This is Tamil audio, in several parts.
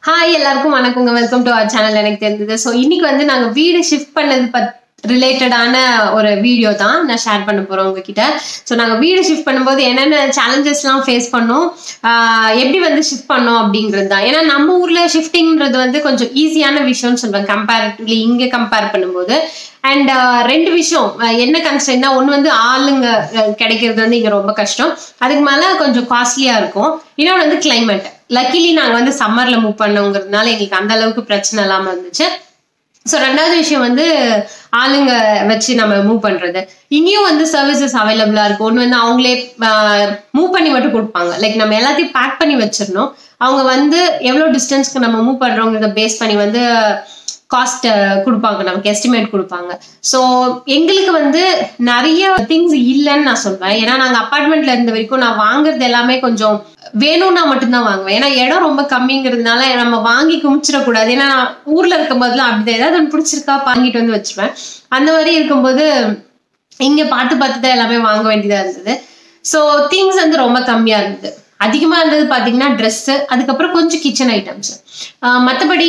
ஹாய் எல்லாருக்கும் வணக்கங்க வெல்கம் டு அவர் சேனல் எனக்கு தெரிஞ்சது ஸோ இன்னைக்கு வந்து நாங்க வீடு ஷிஃப்ட் பண்ணது பத் ரிலேட்டடான ஒரு வீடியோ தான் நான் ஷேர் பண்ண போறோம் உங்ககிட்ட ஸோ நாங்கள் வீடு ஷிஃப்ட் பண்ணும்போது என்னென்ன சேலஞ்சஸ்லாம் ஃபேஸ் பண்ணோம் ஆஹ் எப்படி வந்து ஷிஃப்ட் பண்ணோம் அப்படிங்கிறது தான் ஏன்னா நம்ம ஊர்ல ஷிஃப்டிங்கிறது வந்து கொஞ்சம் ஈஸியான விஷயம்னு சொல்லுவேன் கம்பேரிட்டிவ்லி இங்கே கம்பேர் பண்ணும்போது அண்ட் ரெண்டு விஷயம் அஹ் என்ன கன்ஸ்டன்ட்னா ஒன்று வந்து ஆளுங்க அஹ் கிடைக்கிறது வந்து இங்கே ரொம்ப கஷ்டம் அதுக்கு மேலே கொஞ்சம் காஸ்ட்லியாக இருக்கும் இன்னொன்று வந்து கிளைமேட் லக்கிலி நாங்கள் வந்து சம்மரில் மூவ் பண்ணோங்கிறதுனால எங்களுக்கு அந்த அளவுக்கு பிரச்சனை இல்லாமல் இருந்துச்சு ஸோ ரெண்டாவது விஷயம் வந்து ஆளுங்க வச்சு நம்ம மூவ் பண்றது இங்கேயும் வந்து சர்வீசஸ் அவைலபிளா இருக்கு ஒன்று வந்து அவங்களே மூவ் பண்ணி மட்டும் கொடுப்பாங்க லைக் நம்ம எல்லாத்தையும் பேக் பண்ணி வச்சிடணும் அவங்க வந்து எவ்வளோ டிஸ்டன்ஸ்க்கு நம்ம மூவ் பண்றோங்கிறத பேஸ் பண்ணி வந்து காஸ்ட் கொடுப்பாங்க நமக்கு எஸ்டிமேட் கொடுப்பாங்க ஸோ எங்களுக்கு வந்து நிறைய திங்ஸ் இல்லைன்னு நான் சொல்வேன் ஏன்னா நாங்கள் அப்பார்ட்மெண்ட்ல இருந்த வரைக்கும் நான் வாங்குறது எல்லாமே கொஞ்சம் வேணும்னா மட்டும்தான் வாங்குவேன் ஏன்னா இடம் ரொம்ப கம்மிங்கிறதுனால நம்ம வாங்கி குமிச்சிடக்கூடாது ஏன்னா நான் ஊர்ல இருக்கும் போதெல்லாம் அப்படிதான் ஏதாவது ஒன்று பிடிச்சிருக்கா வாங்கிட்டு வந்து வச்சிருவேன் அந்த மாதிரி இருக்கும்போது இங்க பார்த்து பார்த்து தான் எல்லாமே வாங்க வேண்டியதா இருந்தது ஸோ திங்ஸ் வந்து ரொம்ப கம்மியா இருந்தது அதிகமா இருந்தது பாத்தீங்கன்னா ட்ரெஸ் அதுக்கப்புறம் கொஞ்சம் கிச்சன் ஐட்டம்ஸ் மற்றபடி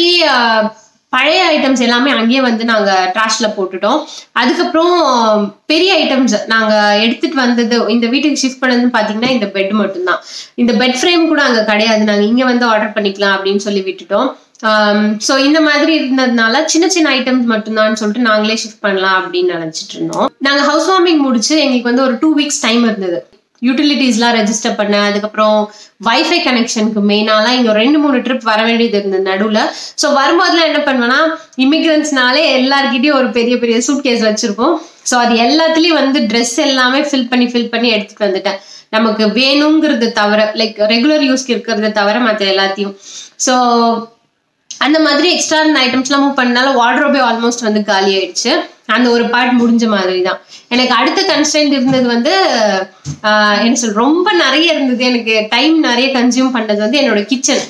பழைய ஐட்டம்ஸ் எல்லாமே அங்கேயே வந்து நாங்க ட்ராஷ்ல போட்டுட்டோம் அதுக்கப்புறம் பெரிய ஐட்டம்ஸ் நாங்க எடுத்துட்டு வந்தது இந்த வீட்டுக்கு ஷிஃப்ட் பண்ணதுன்னு பாத்தீங்கன்னா இந்த பெட் மட்டும்தான் இந்த பெட் ஃப்ரேம் கூட அங்க கிடையாது நாங்க இங்க வந்து ஆர்டர் பண்ணிக்கலாம் அப்படின்னு சொல்லி விட்டுட்டோம் ஸோ இந்த மாதிரி இருந்ததுனால சின்ன சின்ன ஐட்டம்ஸ் மட்டும்தான் சொல்லிட்டு நாங்களே ஷிஃப்ட் பண்ணலாம் அப்படின்னு நினைச்சிட்டு இருந்தோம் நாங்க ஹவுஸ் வார்மிங் முடிச்சு எங்களுக்கு வந்து ஒரு டூ வீக்ஸ் டைம் இருந்தது யூட்டிலிட்டிஸ்லாம் ரெஜிஸ்டர் பண்ண அதுக்கப்புறம் வைஃபை கனெக்ஷனுக்கு மெயினாலாம் இங்கே ரெண்டு மூணு ட்ரிப் வர வேண்டியது இருந்தது நடுவில் ஸோ வரும்போதெல்லாம் என்ன பண்ணுவேன்னா இமிக்ரன்ஸ்னாலே எல்லார்கிட்டயும் ஒரு பெரிய பெரிய சூட் கேஸ் வச்சிருப்போம் ஸோ அது எல்லாத்துலேயும் வந்து ட்ரெஸ் எல்லாமே ஃபில் பண்ணி ஃபில் பண்ணி எடுத்துட்டு வந்துட்டேன் நமக்கு வேணுங்கிறது தவிர லைக் ரெகுலர் யூஸ்க்கு இருக்கிறத தவிர மற்ற எல்லாத்தையும் ஸோ அந்த மாதிரி எக்ஸ்ட்ரா இருந்த ஐட்டம்ஸ்லாம் மூவ் பண்ணனால வார்ட்ரோபே ஆல்மோஸ்ட் வந்து காலி ஆயிடுச்சு அந்த ஒரு பார்ட் முடிஞ்ச மாதிரி தான் எனக்கு அடுத்த கன்ஸ்டன்ட் இருந்தது வந்து என்ன சொல் ரொம்ப நிறைய இருந்தது எனக்கு டைம் நிறைய கன்சியூம் பண்ணது வந்து என்னோட கிச்சன்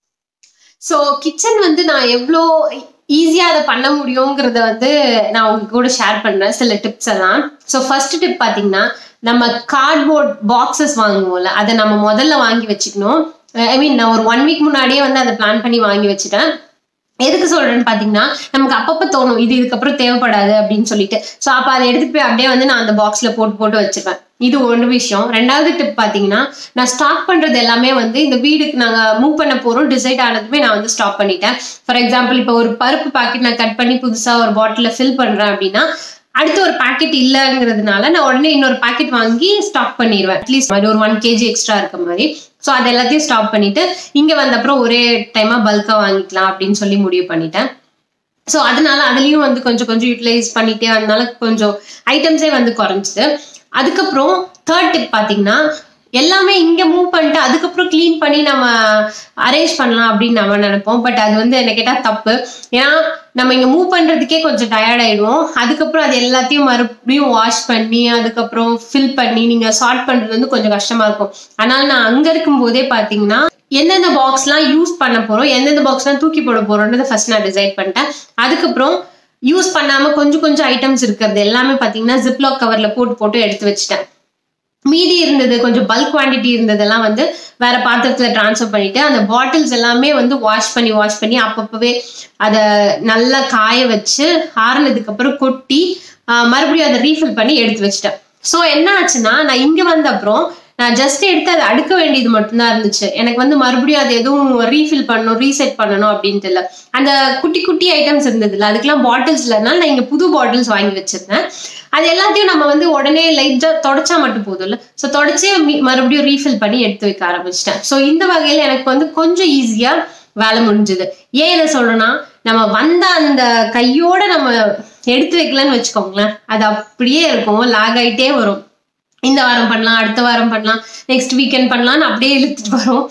ஸோ கிச்சன் வந்து நான் எவ்வளோ ஈஸியாக அதை பண்ண முடியுங்கிறத வந்து நான் உங்க கூட ஷேர் பண்ணுறேன் சில டிப்ஸ் எல்லாம் ஸோ ஃபர்ஸ்ட் டிப் பார்த்தீங்கன்னா நம்ம கார்ட்போர்ட் பாக்ஸஸ் வாங்குவோம்ல அதை நம்ம முதல்ல வாங்கி வச்சுக்கணும் ஐ மீன் நான் ஒரு ஒன் வீக் முன்னாடியே வந்து அதை பிளான் பண்ணி வாங்கி வச்சுட்டேன் எதுக்கு சொல்றேன்னு பாத்தீங்கன்னா நமக்கு அப்பப்ப தோணும் இது இதுக்கப்புறம் தேவைப்படாது அப்படின்னு சொல்லிட்டு ஸோ அப்ப அதை எடுத்துட்டு போய் அப்படியே வந்து நான் அந்த பாக்ஸ்ல போட்டு போட்டு வச்சிருப்பேன் இது ஒரு விஷயம் ரெண்டாவது டிப் பாத்தீங்கன்னா நான் ஸ்டாக் பண்றது எல்லாமே வந்து இந்த வீடுக்கு நாங்க மூவ் பண்ண போறோம் டிசைட் ஆனதுமே நான் வந்து ஸ்டாப் பண்ணிட்டேன் ஃபார் எக்ஸாம்பிள் இப்போ ஒரு பருப்பு பாக்கெட் நான் கட் பண்ணி புதுசா ஒரு பாட்டில ஃபில் பண்றேன் அப்படின்னா அடுத்து ஒரு பாக்கெட் இல்லைங்கிறதுனால நான் உடனே இன்னொரு பாக்கெட் வாங்கி ஸ்டாக் பண்ணிடுவேன் அட்லீஸ்ட் மாதிரி ஒரு ஒன் கேஜி எக்ஸ்ட்ரா இருக்க மாதிரி ஸோ அது எல்லாத்தையும் ஸ்டாப் பண்ணிட்டு இங்க வந்த அப்புறம் ஒரே டைமா பல்கா வாங்கிக்கலாம் அப்படின்னு சொல்லி முடிவு பண்ணிட்டேன் ஸோ அதனால அதுலயும் வந்து கொஞ்சம் கொஞ்சம் யூட்டிலைஸ் பண்ணிட்டே அதனால கொஞ்சம் ஐட்டம்ஸே வந்து குறைஞ்சிது அதுக்கப்புறம் தேர்ட் டிப் பார்த்தீங்கன்னா எல்லாமே இங்க மூவ் பண்ணிட்டு அதுக்கப்புறம் க்ளீன் பண்ணி நம்ம அரேஞ்ச் பண்ணலாம் அப்படின்னு நம்ம நினைப்போம் பட் அது வந்து என்ன கேட்டா தப்பு ஏன்னா நம்ம இங்க மூவ் பண்றதுக்கே கொஞ்சம் டயர்ட் ஆயிடுவோம் அதுக்கப்புறம் அது எல்லாத்தையும் மறுபடியும் வாஷ் பண்ணி அதுக்கப்புறம் ஃபில் பண்ணி நீங்க சார்ட் பண்றது வந்து கொஞ்சம் கஷ்டமா இருக்கும் ஆனால் நான் அங்க இருக்கும் போதே பாத்தீங்கன்னா எந்தெந்த பாக்ஸ்லாம் யூஸ் பண்ண போறோம் எந்தெந்த பாக்ஸ்லாம் தூக்கி போட போறோன்றதை ஃபர்ஸ்ட் நான் டிசைட் பண்ணிட்டேன் அதுக்கப்புறம் யூஸ் பண்ணாம கொஞ்சம் கொஞ்சம் ஐட்டம்ஸ் இருக்கிறது எல்லாமே பாத்தீங்கன்னா ஜிப்லாக் கவர்ல போட்டு போட்டு எடுத்து வச்சுட்டேன் மீதி இருந்தது கொஞ்சம் பல்க் குவான்டிட்டி இருந்ததெல்லாம் வந்து வேற பாத்திரத்துல டிரான்ஸ்ஃபர் பண்ணிட்டு அந்த பாட்டில்ஸ் எல்லாமே வந்து வாஷ் பண்ணி வாஷ் பண்ணி அப்பப்பவே அதை நல்லா காய வச்சு ஆறுனதுக்கு அப்புறம் கொட்டி மறுபடியும் அதை ரீஃபில் பண்ணி எடுத்து வச்சிட்டேன் ஸோ என்ன ஆச்சுன்னா நான் இங்க வந்த அப்புறம் நான் ஜஸ்ட் எடுத்து அதை அடுக்க வேண்டியது மட்டும்தான் இருந்துச்சு எனக்கு வந்து மறுபடியும் அது எதுவும் ரீஃபில் பண்ணணும் ரீசெட் பண்ணணும் அப்படின்ட்டு இல்லை அந்த குட்டி குட்டி ஐட்டம்ஸ் இருந்ததுல அதுக்கெல்லாம் பாட்டில்ஸ் இல்லைனால நான் இங்க புது பாட்டில்ஸ் வாங்கி வச்சிருந்தேன் அது எல்லாத்தையும் நம்ம வந்து உடனே லைட்டா தொடச்சா மட்டும் போதும்ல ஸோ தொடச்சே மறுபடியும் ரீஃபில் பண்ணி எடுத்து வைக்க ஆரம்பிச்சிட்டேன் ஸோ இந்த வகையில எனக்கு வந்து கொஞ்சம் ஈஸியா வேலை முடிஞ்சுது ஏன் என்ன சொல்றேன்னா நம்ம வந்த அந்த கையோட நம்ம எடுத்து வைக்கலன்னு வச்சுக்கோங்களேன் அது அப்படியே இருக்கும் லாக் ஆயிட்டே வரும் இந்த வாரம் பண்ணலாம் அடுத்த வாரம் பண்ணலாம் நெக்ஸ்ட் வீக்கெண்ட் பண்ணலாம்னு அப்படியே இழுத்துட்டு வரும்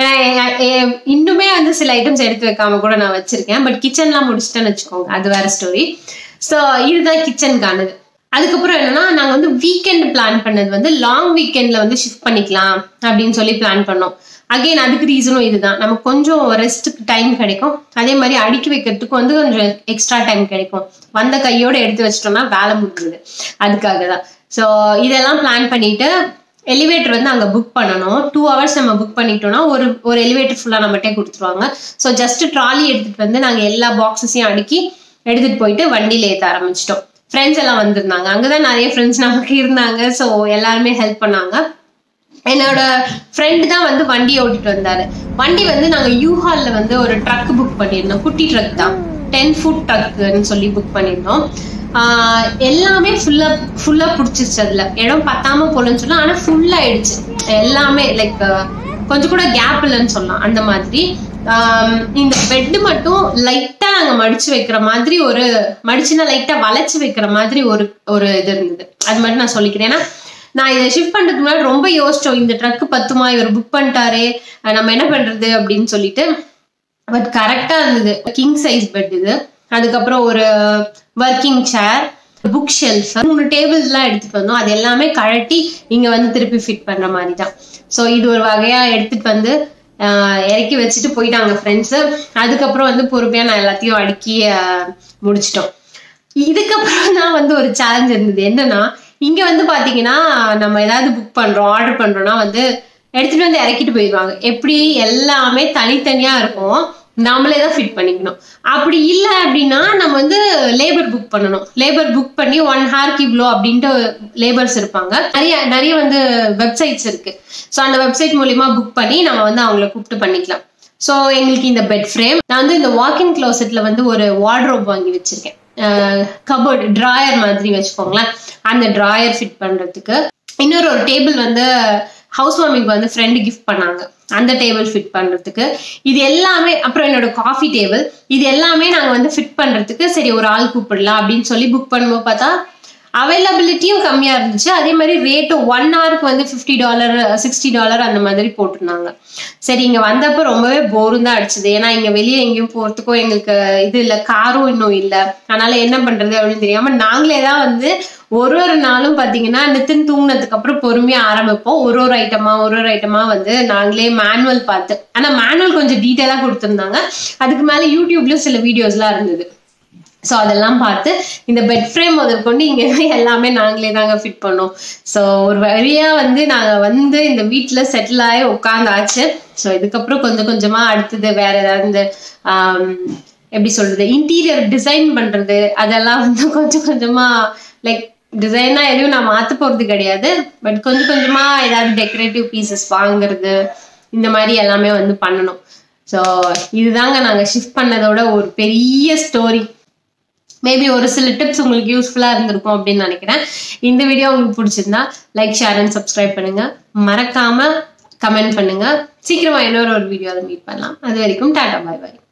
இன்னுமே வந்து சில ஐட்டம்ஸ் எடுத்து வைக்காம கூட நான் வச்சிருக்கேன் பட் கிச்சன்லாம் முடிச்சிட்டேன்னு வச்சுக்கோங்க அது வேற ஸ்டோரி ஸோ இதுதான் கிச்சனுக்கானது அதுக்கப்புறம் என்னன்னா நாங்க வந்து வீக்கெண்ட் பிளான் பண்ணது வந்து லாங் வீக்கெண்ட்ல வந்து ஷிஃப்ட் பண்ணிக்கலாம் அப்படின்னு சொல்லி பிளான் பண்ணோம் அகைன் அதுக்கு ரீசனும் இதுதான் நமக்கு கொஞ்சம் ரெஸ்ட்டுக்கு டைம் கிடைக்கும் அதே மாதிரி அடுக்கி வைக்கிறதுக்கு வந்து கொஞ்சம் எக்ஸ்ட்ரா டைம் கிடைக்கும் வந்த கையோட எடுத்து வச்சிட்டோம்னா வேலை முடிஞ்சது அதுக்காக தான் ஸோ இதெல்லாம் பிளான் பண்ணிட்டு எலிவேட்டர் வந்து அங்கே புக் பண்ணணும் டூ ஹவர்ஸ் நம்ம புக் பண்ணிட்டோம்னா ஒரு ஒரு எலிவேட்டர் ஃபுல்லாக நம்மகிட்டே கொடுத்துருவாங்க ஸோ ஜஸ்ட் ட்ராலி எடுத்துகிட்டு வந்து நாங்கள் எல்லா பாக்ஸஸையும் அடுக்கி எடுத்துகிட்டு போயிட்டு வண்டியில் ஏற்ற ஆரம்பிச்சிட்டோம் ஃப்ரெண்ட்ஸ் எல்லாம் வந்திருந்தாங்க அங்கே தான் நிறைய ஃப்ரெண்ட்ஸ் நமக்கு இருந்தாங்க ஸோ எல்லாருமே ஹெல்ப் பண்ணாங்க என்னோட ஃப்ரெண்டு தான் வந்து வண்டியை ஓட்டிட்டு வந்தாரு வண்டி வந்து நாங்கள் யூஹால்ல வந்து ஒரு ட்ரக் புக் பண்ணியிருந்தோம் குட்டி ட்ரக் தான் டென் ஃபுட் ட்ரக்குன்னு சொல்லி புக் பண்ணியிருந்தோம் ஆஹ் எல்லாமே ஃபுல்லா ஃபுல்லா பிடிச்சிருச்சு அதுல இடம் பத்தாம போலன்னு சொல்லலாம் ஆனா ஃபுல் ஆயிடுச்சு எல்லாமே லைக் கொஞ்சம் கூட கேப் இல்லைன்னு சொல்லலாம் அந்த மாதிரி ஆம், இந்த பெட் மட்டும் லைட்டா நாங்க மடிச்சு வைக்கிற மாதிரி ஒரு மடிச்சுனா லைட்டா வளைச்சு வைக்கிற மாதிரி ஒரு ஒரு இது இருந்தது அது மட்டும் நான் சொல்லிக்கிறேன் ஏன்னா நான் இதை ஷிஃப்ட் பண்றதுக்கு முன்னாடி ரொம்ப யோசிச்சோம் இந்த ட்ரக் பத்துமா இவர் புக் பண்ணிட்டாரே அஹ் நம்ம என்ன பண்றது அப்படின்னு சொல்லிட்டு பட் கரெக்டா இருந்தது கிங் சைஸ் பெட் இது அதுக்கப்புறம் ஒரு ஒர்க்கிங் சேர் புக் ஷெல்ஃப் மூணு டேபிள்ஸ் எல்லாம் எடுத்துட்டு வந்தோம் அது எல்லாமே கழட்டி இங்க வந்து திருப்பி ஃபிட் பண்ற மாதிரி தான் ஸோ இது ஒரு வகையா எடுத்துட்டு வந்து ஆஹ், இறக்கி வச்சுட்டு போயிட்டாங்க ஃப்ரெண்ட்ஸ் அதுக்கப்புறம் வந்து பொறுமையா நான் எல்லாத்தையும் அடுக்கி ஆஹ், முடிச்சிட்டோம் இதுக்கப்புறம் தான் வந்து ஒரு சேலஞ்ச் இருந்தது என்னன்னா இங்க வந்து பாத்தீங்கன்னா நம்ம ஏதாவது புக் பண்றோம் ஆர்டர் பண்றோம்னா வந்து எடுத்துட்டு வந்து இறக்கிட்டு போயிடுவாங்க எப்படி எல்லாமே தனித்தனியா இருக்கும் நாமளே தான் ஃபிட் பண்ணிக்கணும் அப்படி இல்லை அப்படின்னா நம்ம வந்து லேபர் புக் பண்ணணும் லேபர் புக் பண்ணி ஒன் ஹார்க்கு இவ்வளோ அப்படின்ட்டு லேபர்ஸ் இருப்பாங்க நிறைய நிறைய வந்து வெப்சைட்ஸ் இருக்கு ஸோ அந்த வெப்சைட் மூலியமா புக் பண்ணி நம்ம வந்து அவங்கள கூப்பிட்டு பண்ணிக்கலாம் ஸோ எங்களுக்கு இந்த பெட் ஃப்ரேம் நான் வந்து இந்த வாக்கின் க்ளோசெட்ல வந்து ஒரு வார்ட்ரோப் வாங்கி வச்சிருக்கேன் கபோர்ட் ட்ராயர் மாதிரி வச்சுக்கோங்களேன் அந்த ட்ராயர் ஃபிட் பண்றதுக்கு இன்னொரு ஒரு டேபிள் வந்து ஹவுஸ் வார்மிங் வந்து ஃப்ரெண்டு கிஃப்ட் பண்ணாங்க அந்த டேபிள் ஃபிட் பண்றதுக்கு இது எல்லாமே அப்புறம் என்னோட காஃபி டேபிள் இது எல்லாமே நாங்க வந்து ஃபிட் பண்றதுக்கு சரி ஒரு ஆள் கூப்பிடலாம் அப்படின்னு சொல்லி புக் பண்ணும்போது பார்த்தா அவைலபிலிட்டியும் கம்மியா இருந்துச்சு அதே மாதிரி ரேட்டும் ஒன் ஹவருக்கு வந்து ஃபிஃப்டி டாலர் சிக்ஸ்டி டாலர் அந்த மாதிரி போட்டிருந்தாங்க சரி இங்க வந்தப்ப ரொம்பவே போரும் தான் அடிச்சது ஏன்னா இங்க வெளியே எங்கேயும் போறதுக்கும் எங்களுக்கு இது இல்லை காரும் இன்னும் இல்லை அதனால என்ன பண்றது அப்படின்னு தெரியாம நாங்களே தான் வந்து ஒரு ஒரு நாளும் பாத்தீங்கன்னா நித்தின் தூங்கினதுக்கு அப்புறம் பொறுமையா ஆரம்பிப்போம் ஒரு ஒரு ஐட்டமா ஒரு ஒரு ஐட்டமா வந்து நாங்களே மேனுவல் பார்த்து ஆனா மேனுவல் கொஞ்சம் டீட்டெயிலா கொடுத்துருந்தாங்க அதுக்கு மேல யூடியூப்லயும் சில வீடியோஸ்லாம் இருந்தது ஸோ அதெல்லாம் பார்த்து இந்த பெட் ஃப்ரேம் முதற்கொண்டு இங்கே எல்லாமே நாங்களே தாங்க ஃபிட் பண்ணோம் ஸோ ஒரு வழியா வந்து நாங்கள் வந்து இந்த வீட்டில் செட்டில் ஆகி உட்காந்தாச்சு ஸோ இதுக்கப்புறம் கொஞ்சம் கொஞ்சமா அடுத்தது வேற ஏதாவது இந்த ஆம், எப்படி சொல்றது இன்டீரியர் டிசைன் பண்றது அதெல்லாம் வந்து கொஞ்சம் கொஞ்சமா லைக் டிசைனா எதுவும் நான் மாத்த போறது கிடையாது பட் கொஞ்சம் கொஞ்சமா ஏதாவது டெக்கரேட்டிவ் பீசஸ் வாங்குறது இந்த மாதிரி எல்லாமே வந்து பண்ணணும் ஸோ இதுதாங்க நாங்கள் ஷிஃப்ட் பண்ணதோட ஒரு பெரிய ஸ்டோரி மேபி ஒரு சில டிப்ஸ் உங்களுக்கு யூஸ்ஃபுல்லாக இருந்திருக்கும் அப்படின்னு நினைக்கிறேன் இந்த வீடியோ உங்களுக்கு பிடிச்சிருந்தா லைக் ஷேர் அண்ட் சப்ஸ்கிரைப் பண்ணுங்க மறக்காம கமெண்ட் பண்ணுங்க சீக்கிரமா இன்னொரு ஒரு வீடியோவில் மீட் பண்ணலாம் அது வரைக்கும் டாடா பாய் பாய்